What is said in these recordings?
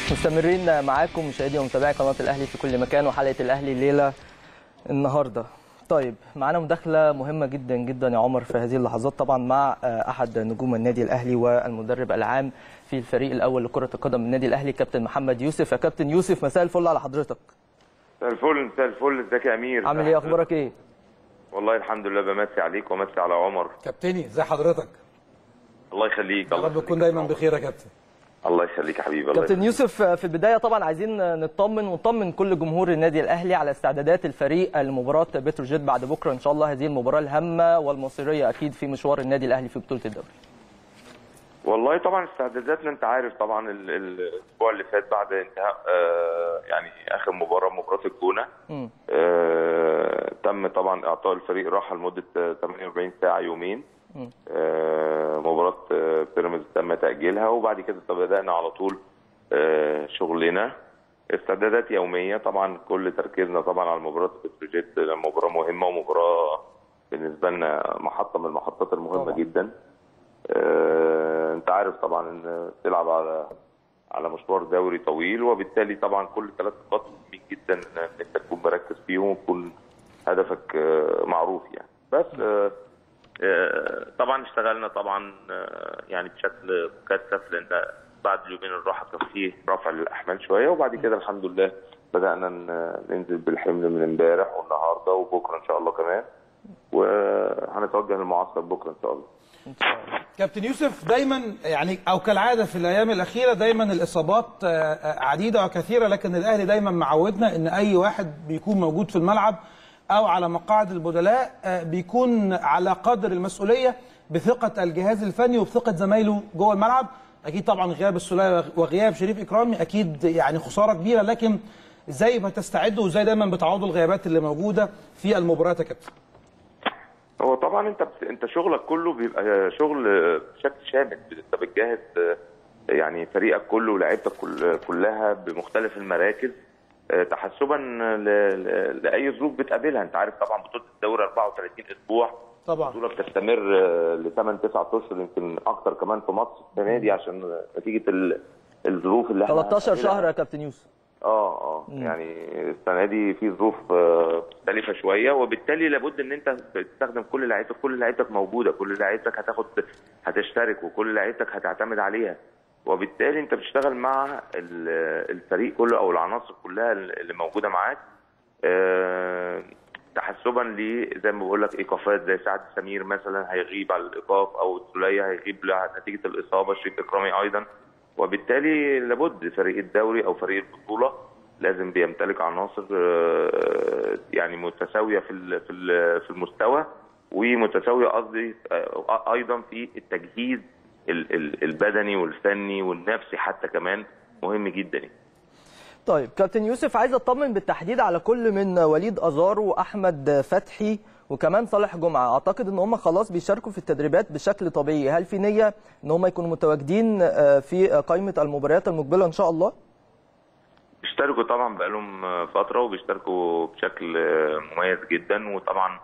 مستمرين معاكم مشاهدي ومتابعي قناه الاهلي في كل مكان وحلقه الاهلي الليله النهارده طيب معانا مداخله مهمه جدا جدا يا عمر في هذه اللحظات طبعا مع احد نجوم النادي الاهلي والمدرب العام في الفريق الاول لكره القدم النادي الاهلي كابتن محمد يوسف يا كابتن يوسف مساء الفل على حضرتك مساء الفل مساء الفل ازيك يا امير عامل ايه اخبارك ايه والله الحمد لله بمسي عليك ومسي على عمر كابتني ازي حضرتك الله يخليك يا الله رب يخليك تكون يا دايما عمر. بخير يا كابتن الله يخليك يا حبيبي الله كابتن يخليك. يوسف في البدايه طبعا عايزين نطمن ونطمن كل جمهور النادي الاهلي على استعدادات الفريق لمباراه بتروجيت بعد بكره ان شاء الله هذه المباراه الهامه والمصيريه اكيد في مشوار النادي الاهلي في بطوله الدوري والله طبعا استعداداتنا انت عارف طبعا ال- ال- الاسبوع اللي فات بعد انتهاء آه يعني اخر مباراه مباراه الجونه مم. آه تم طبعا اعطاء الفريق راحه لمده آه، 48 ساعه يومين مم. آه مباراه آه، بيراميدز تم تاجيلها وبعد كده بدانا على طول آه شغلنا استعدادات يوميه طبعا كل تركيزنا طبعا على مباراه بتروجيت مباراه مهمه ومباراه بالنسبه لنا محطه من المحطات المهمه طبعا. جدا آه، انت عارف طبعا ان تلعب على على مشوار دوري طويل وبالتالي طبعا كل ثلاث نقاط مهمين جدا ان انت تكون مركز فيهم ويكون هدفك آه، معروف يعني بس آه، آه، طبعا اشتغلنا طبعا آه، يعني بشكل مكثف لان بعد اليومين الراحه كان فيه رفع للاحمال شويه وبعد كده الحمد لله بدانا ن- ننزل بالحمل من امبارح والنهارده وبكره ان شاء الله كمان وهنتوجه للمعسكر بكره ان شاء الله كابتن يوسف دايما يعني او كالعاده في الايام الاخيره دايما الاصابات آه، آه، عديده وكثيره لكن الاهلي دايما معودنا ان اي واحد بيكون موجود في الملعب او على مقاعد البدلاء آه، بيكون على قدر المسؤوليه بثقه الجهاز الفني وبثقه زمايله جوه الملعب اكيد طبعا غياب السوليه وغياب شريف اكرامي اكيد يعني خساره كبيره لكن ازاي بتستعدوا وازاي دايما بتعوضوا الغيابات اللي موجوده في المباريات يا كابتن هو طبعا انت بت... انت شغلك كله بيبقى شغل بشكل شامل انت بتجهز يعني فريقك كله ولاعيبتك كل... كلها بمختلف المراكز اه، تحسبا ل... ل... لاي ظروف بتقابلها انت عارف طبعا بطوله الدوري 34 اسبوع طبعا البطوله بتستمر ل 8 9 اشهر يمكن اكتر كمان في مصر السنه دي عشان نتيجه ال... الظروف اللي احنا 13 هنقابلها. شهر يا كابتن يوسف اه اه يعني السنه دي في ظروف آه، مختلفه شويه وبالتالي لابد ان انت تستخدم كل لعيبتك كل لعيبتك موجوده كل لعيبتك هتاخد هتشترك وكل لعيبتك هتعتمد عليها وبالتالي انت بتشتغل مع ال- الفريق كله او العناصر كلها اللي موجوده معاك آه، تحسبا ل زي ما بقول لك ايقافات زي سعد سمير مثلا هيغيب على الايقاف او السوليه هيغيب نتيجه الاصابه شريف اكرامي ايضا وبالتالي لابد فريق الدوري او فريق البطوله لازم بيمتلك عناصر آه، يعني متساويه في ال- في ال- في المستوى ومتساويه قصدي آه، ايضا في التجهيز ال- ال- البدني والفني والنفسي حتى كمان مهم جدا يعني. طيب كابتن يوسف عايز اطمن بالتحديد على كل من وليد ازار واحمد فتحي وكمان صالح جمعه اعتقد ان هم خلاص بيشاركوا في التدريبات بشكل طبيعي هل في نيه ان هم يكونوا متواجدين آه، في قائمه المباريات المقبله ان شاء الله بيشتركوا طبعا بقالهم فتره وبيشتركوا بشكل مميز جدا وطبعا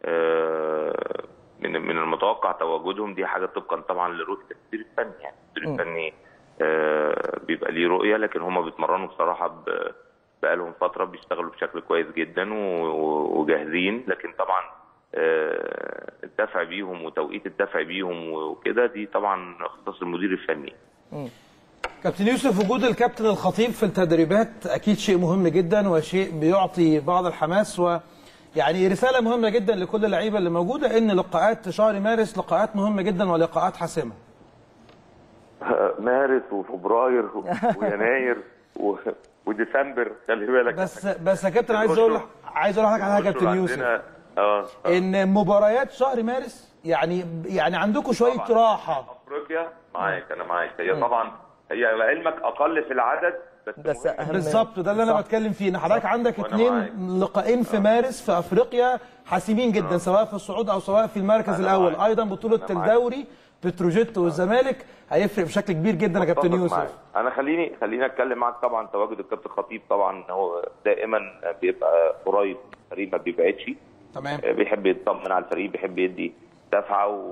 آه، من من المتوقع تواجدهم دي حاجه طبقا طبعا لرؤيه المدير الفني يعني المدير م. الفني آه، بيبقى ليه رؤيه لكن هم بيتمرنوا بصراحه ب- بقالهم فتره بيشتغلوا بشكل كويس جدا و- و- وجاهزين لكن طبعا آه، الدفع بيهم وتوقيت الدفع بيهم وكده دي طبعا اختصاص المدير الفني كابتن يوسف وجود الكابتن الخطيب في التدريبات اكيد شيء مهم جدا وشيء بيعطي بعض الحماس و يعني رساله مهمه جدا لكل اللعيبه اللي موجوده ان لقاءات شهر مارس لقاءات مهمه جدا ولقاءات حاسمه مارس وفبراير و- ويناير و... وديسمبر خلي بالك بس بس يا كابتن عايز اقول لك عايز اقول لك على حاجه يا كابتن يوسف عندنا- اه آه. ان مباريات شهر مارس يعني يعني عندكم شويه طبعاً. راحه افريقيا معاك انا معاك هي طبعا هي لعلمك اقل في العدد بس, بس مهم. أهم بالظبط ده اللي انا بتكلم فيه ان حضرتك عندك وأنا اثنين معاك. لقاءين في مارس في افريقيا حاسمين جدا سواء في الصعود او سواء في المركز أنا الاول معاك. ايضا بطوله أنا معاك. الدوري بتروجيت والزمالك هيفرق بشكل كبير جدا يا كابتن متفق يوسف معاك. انا خليني خليني اتكلم معاك طبعا تواجد الكابتن خطيب طبعا هو دائما بيبقى قريب الفريق ما بيبعدش تمام بيحب يطمن على الفريق بيحب يدي دفعه و...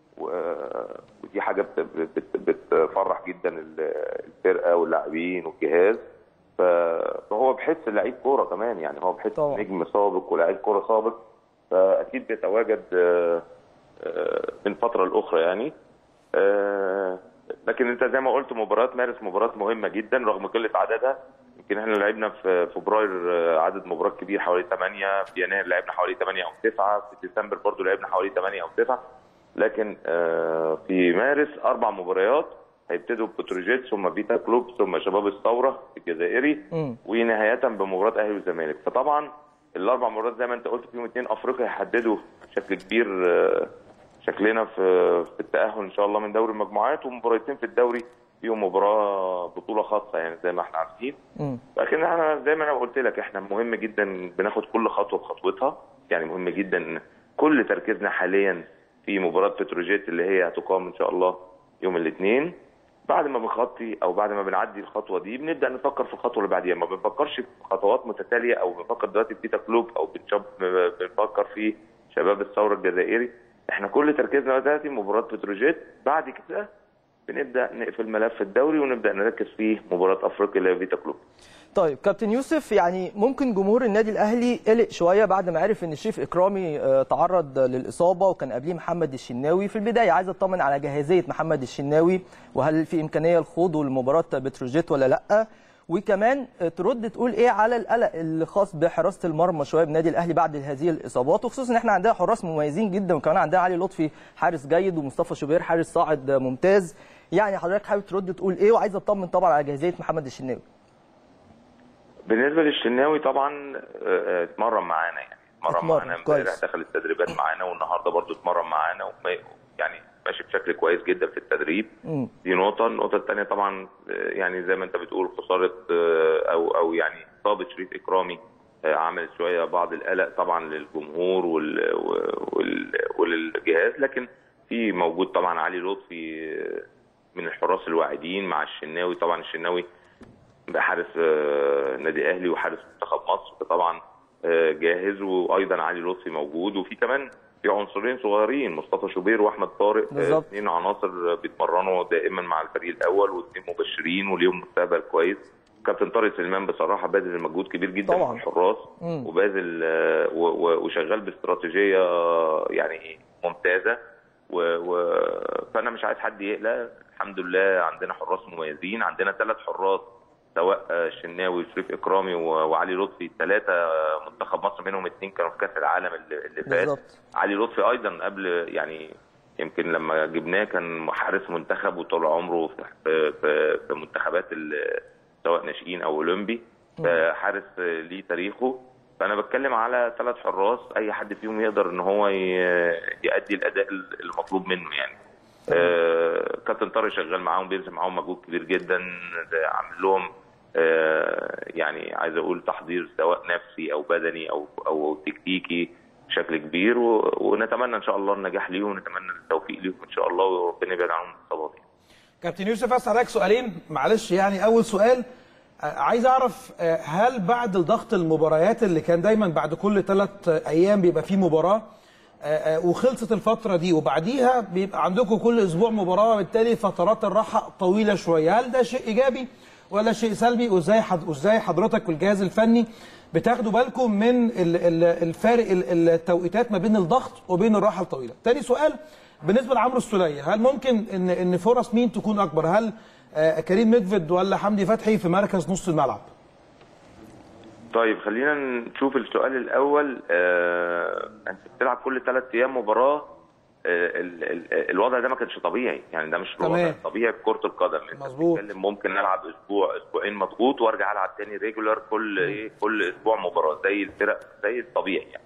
و- ودي حاجه بت- بت- بتفرح جدا ال- الفرقه واللاعبين والجهاز ف- فهو بحس لعيب كوره كمان يعني هو بحس طبعا. نجم سابق ولاعيب كوره سابق فاكيد بيتواجد آه، آه، من فتره لاخرى يعني آه، لكن انت زي ما قلت مباراه مارس مباراه مهمه جدا رغم قله عددها يمكن احنا لعبنا في فبراير آه، عدد مباريات كبير حوالي 8 في يناير لعبنا حوالي 8 او 9 في ديسمبر برضو لعبنا حوالي 8 او 9 لكن آه، في مارس اربع مباريات هيبتدوا ببتروجيت ثم فيتا كلوب ثم شباب الثوره الجزائري مم. ونهايه بمباراه اهلي والزمالك فطبعا الاربع مباريات زي ما انت قلت فيهم اثنين افريقيا هيحددوا بشكل كبير آه، شكلنا في في التاهل ان شاء الله من دوري المجموعات ومباراتين في الدوري فيهم مباراه بطوله خاصه يعني زي ما احنا عارفين مم. لكن احنا زي ما انا قلت لك احنا مهم جدا بناخد كل خطوه بخطوتها يعني مهم جدا كل تركيزنا حاليا في مباراه بتروجيت اللي هي هتقام ان شاء الله يوم الاثنين بعد ما بنخطي او بعد ما بنعدي الخطوه دي بنبدا نفكر في الخطوه اللي بعديها ما بنفكرش في خطوات متتاليه او بنفكر دلوقتي في بيتا كلوب او بنشوف بنفكر في شباب الثوره الجزائري احنا كل تركيزنا دلوقتي مباراه بتروجيت بعد كده بنبدا نقفل ملف الدوري ونبدا نركز في مباراه افريقيا اللي هي فيتا كلوب طيب كابتن يوسف يعني ممكن جمهور النادي الاهلي قلق شويه بعد ما عرف ان الشريف اكرامي آه، تعرض للاصابه وكان قبليه محمد الشناوي في البدايه عايز اطمن على جاهزيه محمد الشناوي وهل في امكانيه لخوضه لمباراه بتروجيت ولا لا وكمان آه، ترد تقول ايه على القلق اللي خاص بحراسه المرمى شويه بالنادي الاهلي بعد هذه الاصابات وخصوصا ان احنا عندنا حراس مميزين جدا وكمان عندنا علي لطفي حارس جيد ومصطفى شوبير حارس صاعد ممتاز يعني حضرتك حابب ترد تقول ايه وعايز اطمن طبعا على جاهزيه محمد الشناوي بالنسبه للشناوي طبعا آه، آه، اتمرن معانا يعني اتمرن اتمرن، معانا امبارح كويس. دخل التدريبات معانا والنهارده برضو اتمرن معانا وما- يعني ماشي بشكل كويس جدا في التدريب مم. دي نقطه النقطه الثانيه طبعا آه، يعني زي ما انت بتقول خساره آه، او او يعني اصابه شريف اكرامي آه، عملت شويه بعض القلق طبعا للجمهور وال وال وللجهاز لكن في موجود طبعا علي لطفي آه، من الحراس الواعدين مع الشناوي طبعا الشناوي بقى حارس آه، النادي الاهلي وحارس منتخب مصر فطبعا آه، جاهز وايضا علي لطفي موجود وفي كمان في عنصرين صغيرين مصطفى شوبير واحمد طارق آه، بالظبط. اثنين عناصر بيتمرنوا دائما مع الفريق الاول واثنين مبشرين وليهم مستقبل كويس كابتن طارق سليمان بصراحه باذل مجهود كبير جدا طبعاً. مع الحراس مم. وباذل آه، و- و- وشغال باستراتيجيه آه، يعني ممتازه و... و... فانا مش عايز حد يقلق الحمد لله عندنا حراس مميزين عندنا ثلاث حراس سواء آه، الشناوي وشريف اكرامي و... وعلي لطفي ثلاثه منتخب مصر منهم اثنين كانوا في كاس العالم اللي, اللي فات بالظبط علي لطفي ايضا قبل يعني يمكن لما جبناه كان حارس منتخب وطول عمره في في, في منتخبات ال- سواء ناشئين او اولمبي فحارس ليه تاريخه فانا بتكلم على ثلاث حراس اي حد فيهم يقدر ان هو ي- يؤدي الاداء المطلوب منه يعني آه، كابتن طارق شغال معاهم بيبذل معاهم مجهود كبير جدا عامل لهم آه، يعني عايز اقول تحضير سواء نفسي او بدني او او تكتيكي بشكل كبير و- ونتمنى ان شاء الله النجاح ليهم ونتمنى التوفيق ليهم ان شاء الله وربنا يبعد عنهم الاصابات يعني. كابتن يوسف اسال حضرتك سؤالين معلش يعني اول سؤال آه، عايز اعرف آه، هل بعد ضغط المباريات اللي كان دايما بعد كل ثلاث ايام بيبقى فيه مباراه آه، آه، وخلصت الفتره دي وبعديها بيبقى عندكم كل اسبوع مباراه وبالتالي فترات الراحه طويله شويه هل ده شيء ايجابي ولا شيء سلبي وازاي حد وازاي حضرتك والجهاز الفني بتاخدوا بالكم من ال- ال- الفارق ال- التوقيتات ما بين الضغط وبين الراحه الطويله تاني سؤال بالنسبه لعمرو السوليه هل ممكن ان ان فرص مين تكون اكبر هل آه، كريم مدفد ولا حمدي فتحي في مركز نص الملعب طيب خلينا نشوف السؤال الاول آه، انت بتلعب كل ثلاث ايام مباراه آه، ال- ال- الوضع ده ما كانش طبيعي يعني ده مش الوضع تمام. الطبيعي في كره القدم انت مظبوط. بتتكلم ممكن نلعب اسبوع اسبوعين مضغوط وارجع العب تاني ريجولار كل ايه كل اسبوع مباراه زي الفرق زي الطبيعي يعني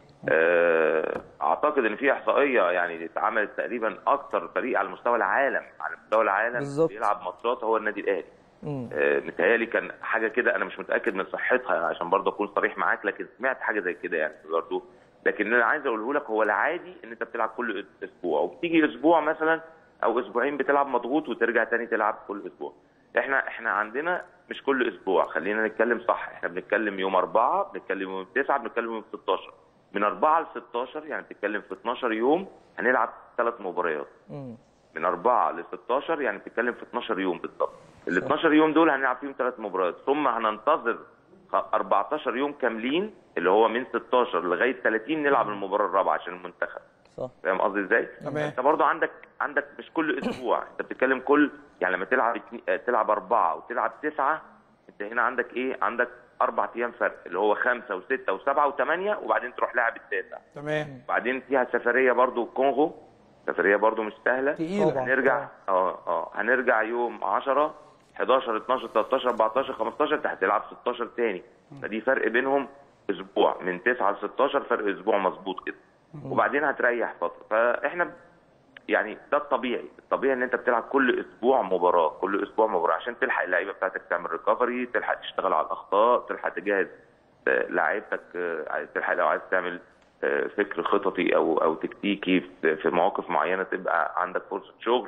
آه، اعتقد ان في احصائيه يعني اتعملت تقريبا اكتر فريق على مستوى العالم على مستوى العالم بالظبط. بيلعب ماتشات هو النادي الاهلي مم. آه، متهيألي كان حاجه كده انا مش متاكد من صحتها عشان برضه اكون صريح معاك لكن سمعت حاجه زي كده يعني برضه لكن اللي انا عايز اقوله لك هو العادي ان انت بتلعب كل اسبوع وبتيجي اسبوع مثلا او اسبوعين بتلعب مضغوط وترجع تاني تلعب كل اسبوع احنا احنا عندنا مش كل اسبوع خلينا نتكلم صح احنا بنتكلم يوم أربعة بنتكلم يوم تسعة بنتكلم يوم 16 من 4 ل 16 يعني بتتكلم في 12 يوم هنلعب ثلاث مباريات مم. من 4 ل 16 يعني بتتكلم في 12 يوم بالظبط ال 12 يوم دول هنلعب فيهم ثلاث مباريات ثم هننتظر خ- 14 يوم كاملين اللي هو من 16 لغايه 30 نلعب المباراه الرابعه عشان المنتخب صح فاهم قصدي ازاي؟ تمام. انت برضو عندك عندك مش كل اسبوع انت بتتكلم كل يعني لما تلعب اتني- آه، تلعب اربعه وتلعب تسعه انت هنا عندك ايه؟ عندك اربع ايام فرق اللي هو خمسه وسته وسبعه وثمانيه وبعدين تروح لاعب التاسع تمام بعدين فيها سفريه برضو الكونغو سفريه برضو مش سهله تقيلة. طبعا. هنرجع اه اه هنرجع يوم 10 11 12 13 14 15 انت هتلعب 16 تاني فدي فرق بينهم اسبوع من 9 ل 16 فرق اسبوع مظبوط كده وبعدين هتريح فتره فاحنا ب- يعني ده الطبيعي الطبيعي ان انت بتلعب كل اسبوع مباراه كل اسبوع مباراه عشان تلحق اللعيبه بتاعتك تعمل ريكفري تلحق تشتغل على الاخطاء تلحق تجهز آه، لعيبتك آه، عايز- تلحق لو عايز تعمل آه، فكر خططي او او تكتيكي في في مواقف معينه تبقى عندك فرصه شغل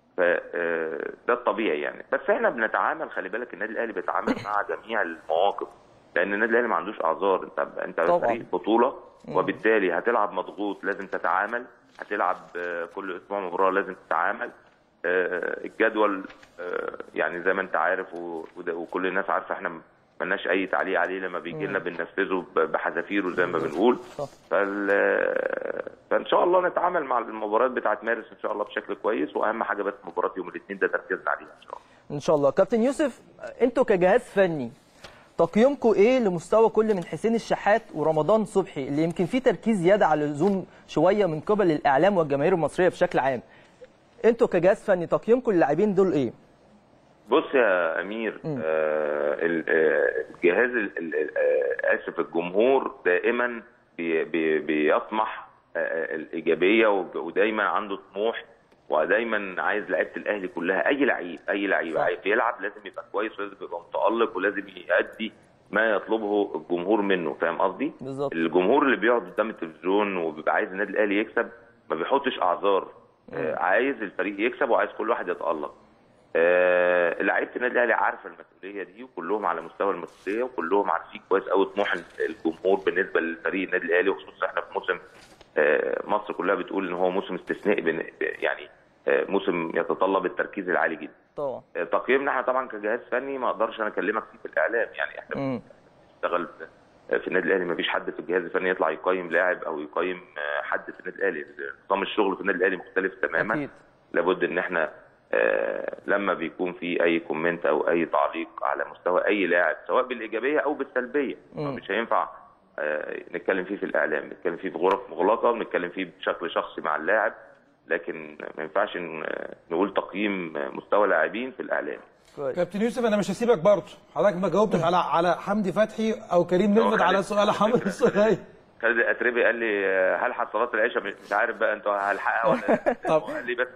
فده الطبيعي يعني بس احنا بنتعامل خلي بالك النادي الاهلي بيتعامل مع جميع المواقف لان النادي الاهلي ما عندوش اعذار انت انت طبعاً. فريق بطوله وبالتالي هتلعب مضغوط لازم تتعامل هتلعب آه، كل اسبوع مباراه لازم تتعامل آه، الجدول آه، يعني زي ما انت عارف و- وده- وكل الناس عارفه احنا ملناش اي تعليق عليه لما بيجي لنا بننفذه ب- بحذافيره زي ما بنقول صح. فال فان شاء الله نتعامل مع المباريات بتاعت مارس ان شاء الله بشكل كويس واهم حاجه بس مباراه يوم الاثنين ده تركيزنا عليها ان شاء الله ان شاء الله كابتن يوسف انتوا كجهاز فني تقييمكم ايه لمستوى كل من حسين الشحات ورمضان صبحي اللي يمكن فيه تركيز زياده على اللزوم شويه من قبل الاعلام والجماهير المصريه بشكل عام انتوا كجهاز فني تقييمكم للاعبين دول ايه بص يا امير آه ال- آه، الجهاز ال- ال- آه، اسف الجمهور دائما بي بي بيطمح آه، آه، الايجابيه وب- ودايما عنده طموح ودايما عايز لعيبه الاهلي كلها اي لعيب اي لعيب صح. عايز يلعب لازم يبقى كويس ولازم يبقى متالق ولازم يؤدي ما يطلبه الجمهور منه فاهم قصدي؟ بالظبط. الجمهور اللي بيقعد قدام التلفزيون وبيبقى عايز النادي الاهلي يكسب ما بيحطش اعذار آه، عايز الفريق يكسب وعايز كل واحد يتالق آه، لعيبه النادي الاهلي عارفه المسؤوليه دي وكلهم على مستوى المسؤوليه وكلهم عارفين كويس قوي طموح الجمهور بالنسبه لفريق النادي الاهلي وخصوصا احنا في موسم آه، مصر كلها بتقول ان هو موسم استثنائي بن- يعني آه، موسم يتطلب التركيز العالي جدا طبعا آه، تقييمنا احنا طبعا كجهاز فني ما اقدرش انا اكلمك فيه في الاعلام يعني احنا مم. بنشتغل في- في النادي الاهلي ما فيش حد في الجهاز الفني يطلع يقيم لاعب او يقيم آه، حد في النادي الاهلي نظام الشغل في النادي الاهلي مختلف تماما اكيد لابد ان احنا آه، لما بيكون في اي كومنت او اي تعليق على مستوى اي لاعب سواء بالايجابيه او بالسلبيه مم. مش هينفع آه، نتكلم فيه في الاعلام نتكلم فيه في غرف مغلقه ونتكلم فيه بشكل شخصي مع اللاعب لكن ما ينفعش ن- نقول تقييم مستوى لاعبين في الاعلام كويس كابتن يوسف انا مش هسيبك برضه حضرتك ما جاوبتش على على حمدي فتحي او كريم نيرفد على سؤال حمدي الصغير خالد الاتربي قال لي آه، هلحق صلاه العشاء مش مش عارف بقى انتوا هلحقها ولا طب. قال لي بس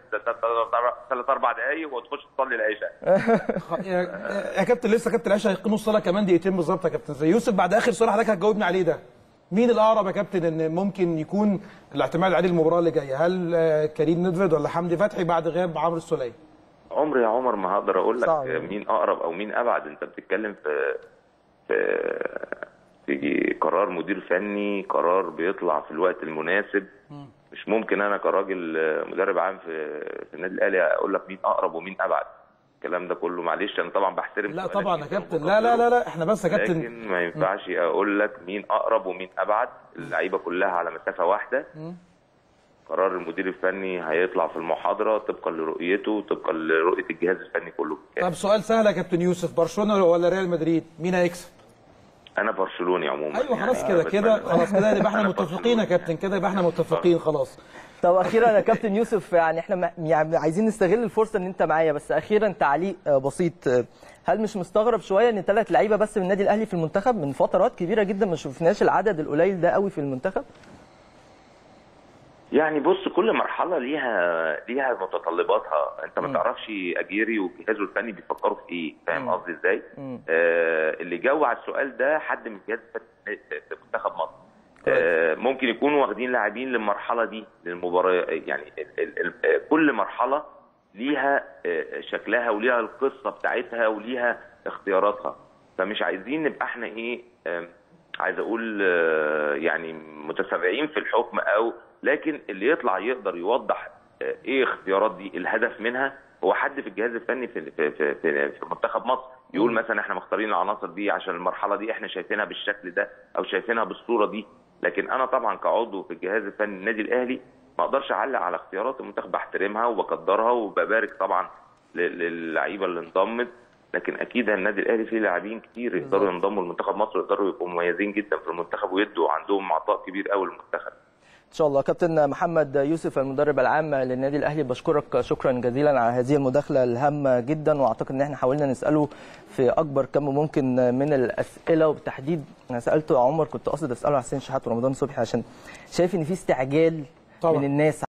ثلاث اربع دقايق وتخش تصلي العشاء يا يا كابتن لسه كابتن العشاء هيقيموا الصلاه كمان دقيقتين بالظبط يا كابتن زي يوسف بعد اخر سؤال حضرتك هتجاوبني عليه ده مين الاقرب يا كابتن ان ممكن يكون الاعتماد عليه المباراه اللي جايه هل آه، كريم ندفد ولا حمدي فتحي بعد غياب عمرو السوليه عمري يا عمر ما هقدر اقول لك صعب. مين اقرب او مين ابعد انت بتتكلم في في في قرار مدير فني قرار بيطلع في الوقت المناسب مش ممكن انا كراجل مدرب عام في في النادي الاهلي اقول لك مين اقرب ومين ابعد الكلام ده كله معلش انا طبعا بحترم لا سؤالك طبعا يا جداً كابتن لا لا لا لا احنا بس يا كابتن لكن ما ينفعش اقول لك مين اقرب ومين ابعد اللعيبه كلها على مسافه واحده قرار المدير الفني هيطلع في المحاضره طبقا لرؤيته طبقا لرؤيه الجهاز الفني كله طب سؤال سهل يا كابتن يوسف برشلونه ولا ريال مدريد مين هيكسب انا برشلوني عموما ايوه خلاص يعني كده بتمنى- كده خلاص كده يبقى احنا أنا متفقين يا كابتن كده يبقى احنا متفقين خلاص طب اخيرا يا كابتن يوسف يعني احنا م- يعني عايزين نستغل الفرصه ان انت معايا بس اخيرا تعليق آه، بسيط آه، هل مش مستغرب شويه ان ثلاث لعيبه بس من النادي الاهلي في المنتخب من فترات كبيره جدا ما شفناش العدد القليل ده قوي في المنتخب يعني بص كل مرحله ليها ليها متطلباتها انت ما تعرفش اجيري وجهازه الفني بيفكروا في ايه فاهم قصدي ازاي مم. آه اللي جاوب على السؤال ده حد من الجهاز الفني في منتخب مصر آه ممكن يكونوا واخدين لاعبين للمرحله دي للمباراه يعني ال ال ال آه، كل مرحله ليها آه، شكلها وليها القصه بتاعتها وليها اختياراتها فمش عايزين نبقى احنا ايه آم، عايز اقول آه، يعني متسابعين في الحكم او لكن اللي يطلع يقدر يوضح آه، ايه اختيارات دي الهدف منها هو حد في الجهاز الفني في في في, في, في منتخب مصر يقول مثلا احنا مختارين العناصر دي عشان المرحله دي احنا شايفينها بالشكل ده او شايفينها بالصوره دي لكن انا طبعا كعضو في الجهاز الفني النادي الاهلي ما اقدرش اعلق على اختيارات المنتخب بحترمها وبقدرها وببارك طبعا ل- للعيبه اللي انضمت لكن اكيد النادي الاهلي فيه لاعبين كتير يقدروا ينضموا لمنتخب مصر ويقدروا يبقوا مميزين جدا في المنتخب ويدوا عندهم عطاء كبير قوي للمنتخب ان شاء الله كابتن محمد يوسف المدرب العام للنادي الاهلي بشكرك شكرا جزيلا على هذه المداخله الهامه جدا واعتقد ان احنا حاولنا نساله في اكبر كم ممكن من الاسئله وبالتحديد انا سالته يا عمر كنت قاصد اساله على حسين شحات ورمضان صبحي عشان شايف ان في استعجال طبعا. من الناس